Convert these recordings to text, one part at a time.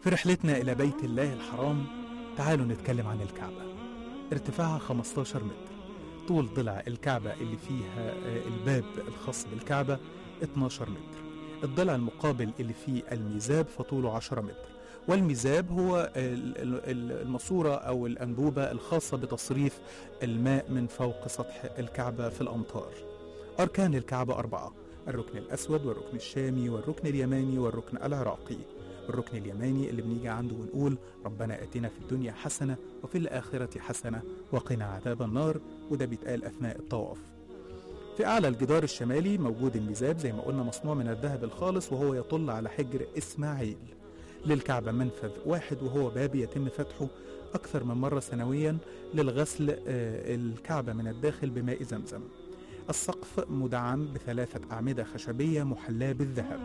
في رحلتنا إلى بيت الله الحرام تعالوا نتكلم عن الكعبة ارتفاعها 15 متر طول ضلع الكعبة اللي فيها آه، الباب الخاص بالكعبة 12 متر الضلع المقابل اللي فيه الميزاب فطوله 10 متر والميزاب هو ال- ال- ال- الماسورة أو الأنبوبة الخاصة بتصريف الماء من فوق سطح الكعبة في الأمطار أركان الكعبة أربعة الركن الأسود والركن الشامي والركن اليماني والركن العراقي الركن اليماني اللي بنيجي عنده ونقول ربنا آتنا في الدنيا حسنة وفي الآخرة حسنة وقنا عذاب النار وده بيتقال أثناء الطواف في أعلى الجدار الشمالي موجود الميزاب زي ما قلنا مصنوع من الذهب الخالص وهو يطل على حجر إسماعيل للكعبة منفذ واحد وهو باب يتم فتحه أكثر من مرة سنويا للغسل آه، الكعبة من الداخل بماء زمزم السقف مدعم بثلاثة أعمدة خشبية محلاة بالذهب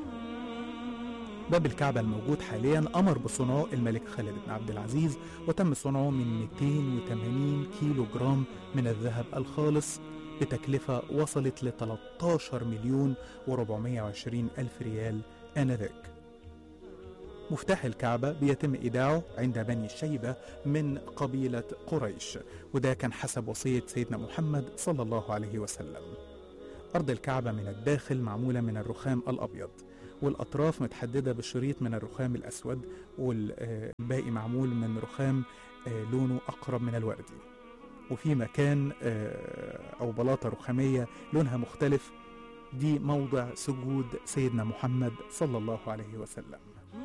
باب الكعبة الموجود حاليا أمر بصنعه الملك خالد بن عبد العزيز وتم صنعه من 280 كيلو جرام من الذهب الخالص بتكلفة وصلت ل 13 مليون و420 ألف ريال آنذاك مفتاح الكعبة بيتم إيداعه عند بني شيبة من قبيلة قريش وده كان حسب وصية سيدنا محمد صلى الله عليه وسلم أرض الكعبة من الداخل معمولة من الرخام الأبيض والأطراف متحددة بشريط من الرخام الأسود والباقي معمول من رخام آه، لونه أقرب من الوردي وفي مكان آه، أو بلاطة رخامية لونها مختلف دي موضع سجود سيدنا محمد صلى الله عليه وسلم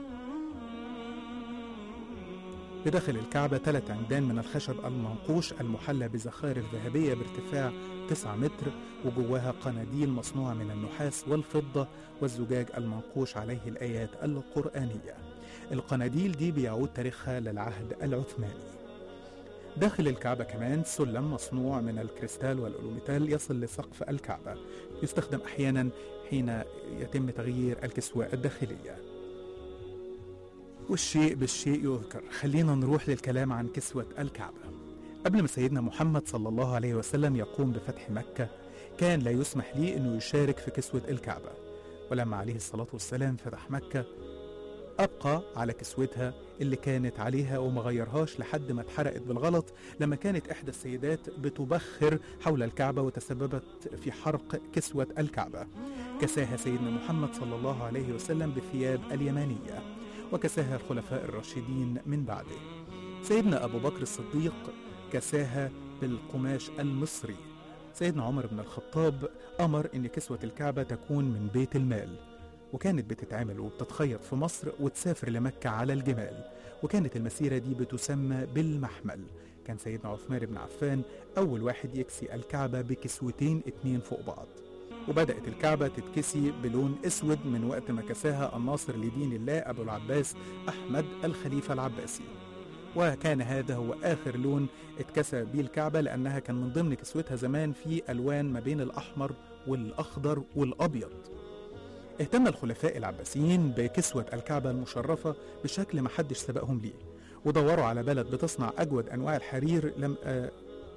بداخل الكعبة ثلاث عمدان من الخشب المنقوش المحلى بزخارف ذهبية بارتفاع 9 متر وجواها قناديل مصنوعة من النحاس والفضة والزجاج المنقوش عليه الآيات القرآنية القناديل دي بيعود تاريخها للعهد العثماني داخل الكعبة كمان سلم مصنوع من الكريستال والألوميتال يصل لسقف الكعبة يستخدم أحيانا حين يتم تغيير الكسوة الداخلية والشيء بالشيء يذكر خلينا نروح للكلام عن كسوة الكعبة قبل ما سيدنا محمد صلى الله عليه وسلم يقوم بفتح مكة كان لا يسمح ليه أنه يشارك في كسوة الكعبة ولما عليه الصلاة والسلام فتح مكة أبقى على كسوتها اللي كانت عليها وما غيرهاش لحد ما اتحرقت بالغلط لما كانت إحدى السيدات بتبخر حول الكعبة وتسببت في حرق كسوة الكعبة كساها سيدنا محمد صلى الله عليه وسلم بثياب اليمانية وكساها الخلفاء الراشدين من بعده سيدنا أبو بكر الصديق كساها بالقماش المصري سيدنا عمر بن الخطاب أمر أن كسوة الكعبة تكون من بيت المال وكانت بتتعمل وبتتخيط في مصر وتسافر لمكة على الجمال وكانت المسيرة دي بتسمى بالمحمل كان سيدنا عثمان بن عفان أول واحد يكسي الكعبة بكسوتين اتنين فوق بعض وبدأت الكعبة تتكسي بلون أسود من وقت ما كساها الناصر لدين الله أبو العباس أحمد الخليفة العباسي وكان هذا هو آخر لون اتكسى به الكعبة لأنها كان من ضمن كسوتها زمان في ألوان ما بين الأحمر والأخضر والأبيض اهتم الخلفاء العباسيين بكسوة الكعبة المشرفة بشكل ما حدش سبقهم ليه ودوروا على بلد بتصنع أجود أنواع الحرير لم آه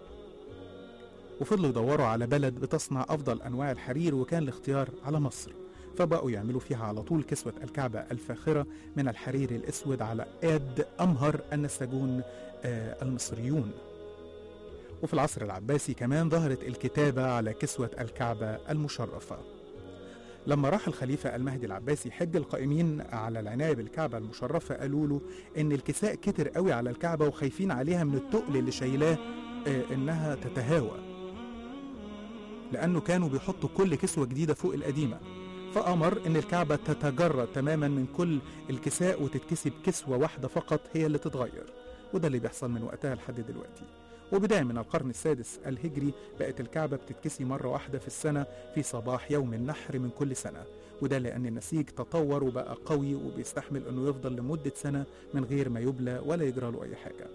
وفضلوا يدوروا على بلد بتصنع أفضل أنواع الحرير وكان الاختيار على مصر فبقوا يعملوا فيها على طول كسوة الكعبة الفاخرة من الحرير الأسود على قد أمهر النساجون آه المصريون وفي العصر العباسي كمان ظهرت الكتابة على كسوة الكعبة المشرفة لما راح الخليفة المهدي العباسي حج القائمين على العناية بالكعبة المشرفة قالوا له إن الكساء كتر قوي على الكعبة وخايفين عليها من التقل اللي شايلاه آه إنها تتهاوى لأنه كانوا بيحطوا كل كسوة جديدة فوق القديمة فأمر إن الكعبة تتجرد تماما من كل الكساء وتتكسي بكسوة واحدة فقط هي اللي تتغير وده اللي بيحصل من وقتها لحد دلوقتي وبداية من القرن السادس الهجري بقت الكعبة بتتكسي مرة واحدة في السنة في صباح يوم النحر من كل سنة وده لأن النسيج تطور وبقى قوي وبيستحمل أنه يفضل لمدة سنة من غير ما يبلى ولا يجرى له أي حاجة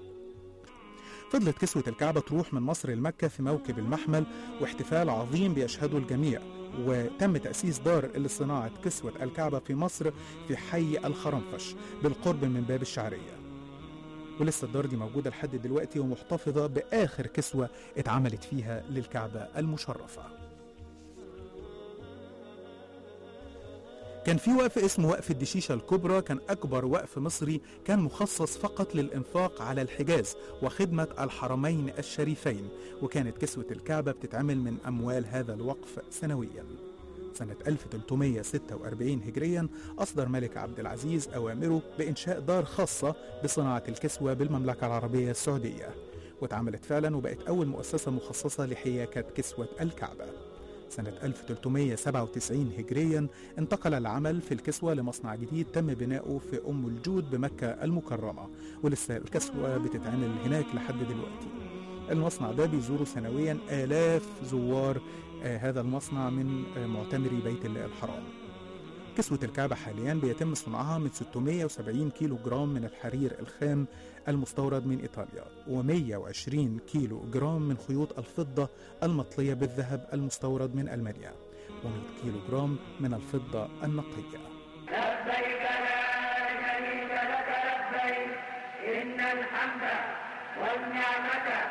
فضلت كسوة الكعبة تروح من مصر لمكة في موكب المحمل واحتفال عظيم بيشهده الجميع وتم تأسيس دار لصناعة كسوة الكعبة في مصر في حي الخرنفش بالقرب من باب الشعرية ولسه الدار دي موجودة لحد دلوقتي ومحتفظة بآخر كسوة اتعملت فيها للكعبة المشرفة كان في وقف اسمه وقف الدشيشة الكبرى كان أكبر وقف مصري كان مخصص فقط للإنفاق على الحجاز وخدمة الحرمين الشريفين وكانت كسوة الكعبة بتتعمل من أموال هذا الوقف سنويا سنة 1346 هجريا أصدر ملك عبد العزيز أوامره بإنشاء دار خاصة بصناعة الكسوة بالمملكة العربية السعودية واتعملت فعلا وبقت أول مؤسسة مخصصة لحياكة كسوة الكعبة سنة 1397 هجريا انتقل العمل في الكسوة لمصنع جديد تم بناؤه في أم الجود بمكة المكرمة ولسه الكسوة بتتعمل هناك لحد دلوقتي المصنع ده بيزوره سنويا آلاف زوار آه هذا المصنع من آه معتمري بيت الله الحرام كسوة الكعبة حاليا بيتم صنعها من 670 كيلو جرام من الحرير الخام المستورد من إيطاليا و120 كيلو جرام من خيوط الفضة المطلية بالذهب المستورد من ألمانيا و100 كيلو جرام من الفضة النقية لبيك لا شريك لك لبيك إن الحمد والنعمة